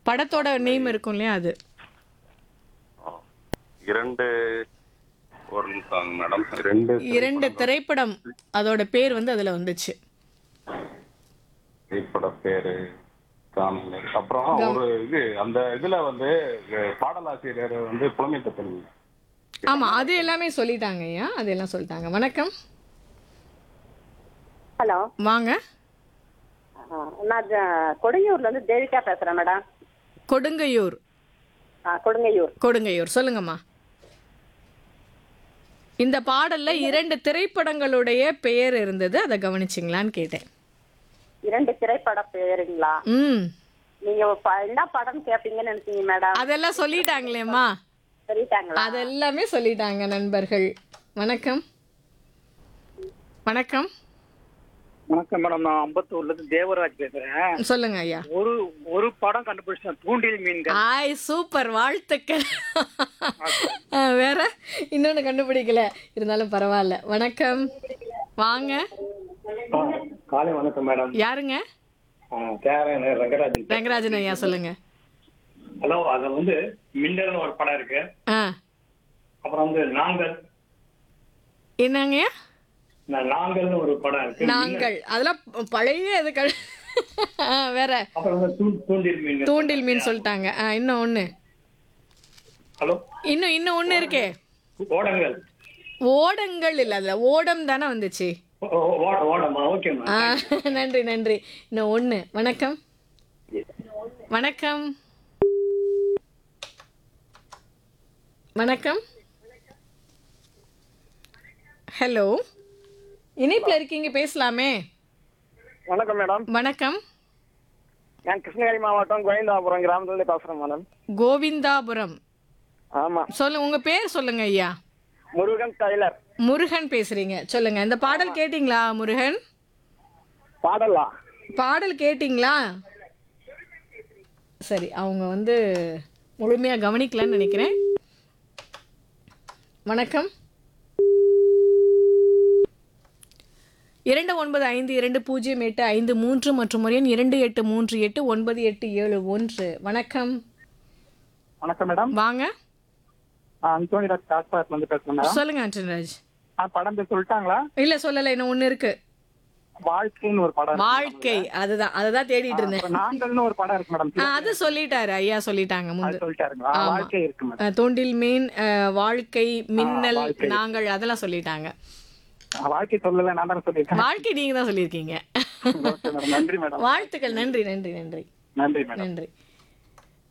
படத்தோட நேம் இருக்கும் இல்லையா அது ஆ. இரண்டு ஒரு நிமிஷம் மேடம் ரெண்டு இரண்டு திரைப்படம் அதோட பேர் வந்து அதுல வந்துச்சு திரைப்பட பேரு காணல. அப்புறம் ஒரு இது அந்த இதுல வந்து அஹ், பாடலாசிரியர் வந்து புலமை தத்தல் ஆமா அது எல்லாமே சொல்லிட்டாங்க ஐயா அது எல்லாம் சொல்லிட்டாங்க வணக்கம் ஹலோ வாங்க ஆ, நான் ஜ- கொடுங்கையூர்ல இருந்து தேவிகா பேசுறேன் மேடம் கொடுங்கையூர் ஆ, கொடுங்கையூர் கொடுங்கையூர் சொல்லுங்கம்மா இந்த பாடல்ல இரண்டு திரைப்படங்களுடைய பெயர் இருந்தது அதை கவனிச்சிங்களான்னு கேட்டேன் இரண்டு திரைப்பட பேருங்களா ம் நீங்க ப- என்ன படம் கேப்பீங்கன்னு நினைச்சீங்க மேடம் அதெல்லாம் சொல்லிட்டாங்களேம்மா சொல்லிட்டாங்களா அதெல்லாமே சொல்லிட்டாங்க நண்பர்கள் வணக்கம் வணக்கம் வணக்கம் மேடம் நான் அம்பத்தூர்ல இருந்து தேவராஜ் பேசுறேன் சொல்லுங்க ஐயா ஒரு ஒரு படம் கண்டுபிடிச்சேன் தூண்டில் மீன்கள் ஆய் சூப்பர் வாழ்த்துக்கள் ஆ, வேற இன்னொன்னு கண்டுபிடிக்கல இருந்தாலும் பரவாயில்ல வணக்கம் வாங்க காலை வணக்கம் மேடம் யாருங்க தேவன் ரங்கராஜன் ரங்கராஜன் ஐயா சொல்லுங்க ஹலோ அது வந்து மின்னல்னு ஒரு படம் இருக்கு ஆ அப்புறம் வந்து நாங்கள் என்னங்கய்யா நா- நாங்கள்னு ஒரு படம் இருக்கு நாங்கள் அதெல்லாம் பழைய இது க- ஆ, வேற அப்புறம் வந்து தூ- தூண்டில் மீன்கள் தூண்டில் மீன் சொல்லிட்டாங்க ஆ, இன்னும் ஒண்ணு ஹலோ இன்னும் இன்னும் ஒண்ணு இருக்கே ஓடங்கள் ஓடங்கள் இல்ல அதுல ஓடம் தானே வந்துச்சு ஓ- ஓ- ஓட ஓடமா ஓகே ஆ, நன்றி நன்றி இன்னும் ஒண்ணு வணக்கம் வணக்கம் வணக்கம் ஹலோ இணைப்புல இருக்கீங்க பேசலாமே வணக்கம் மேடம் வணக்கம் நான் கிருஷ்ணகிரி மாவட்டம் கோவிந்தாபுரம் கிராமத்துல இருந்து பேசுறேன் மேடம் கோவிந்தாபுரம் ஆமா சொல்லுங்க உங்க பேர் சொல்லுங்க ஐயா முருகன் டைலர் முருகன் பேசுறீங்க சொல்லுங்க இந்த பாடல் கேட்டிங்களா முருகன் பாடலா பாடல் கேட்டிங்களா சரி அவங்க வந்து முழுமையா கவனிக்கலன்னு நினைக்கிறேன் வணக்கம் இரண்டு ஒன்பது ஐந்து இரண்டு பூஜ்ஜியம் எட்டு ஐந்து மூன்று மற்றும் ஒரு எண் இரண்டு எட்டு மூன்று எட்டு ஒன்பது எட்டு ஏழு ஒன்று வணக்கம் வணக்கம் மேடம் வாங்க அந்தோனி ராஜ் காட்பாட்ல இருந்து பேசுறேன் மேடம் சொல்லுங்க ஆண்டன்ராஜ் படம் பேர் சொல்லிட்டாங்களா இல்ல சொல்லல இன்னும் ஒண்ணு இருக்கு வாழ்க்கைன்னு ஒரு படம் வாழ்க்கை அதுதான் அதுதான் தேடிட்டு இருந்தேன் நாங்கள்னு ஒரு படம் இருக்கு மேடம் ஆ, அது சொல்லிட்டாரு ஐயா சொல்லிட்டாங்க முந்து சொல்லிட்டாருங்களா ஆமா. வாழ்க்கை இருக்கு மேடம் அஹ், தூண்டில் மீன் அஹ், வாழ்க்கை மின்னல் நாங்கள் அதெல்லாம் சொல்லிட்டாங்க வாழ்க்கை சொல்லல நான் தான் சொல்லியிருக்கேன் வாழ்க்கை நீங்க தான் சொல்லியிருக்கீங்க Okay madam. நன்றி மேடம் வாழ்த்துக்கள் நன்றி நன்றி நன்றி நன்றி மேடம் நன்றி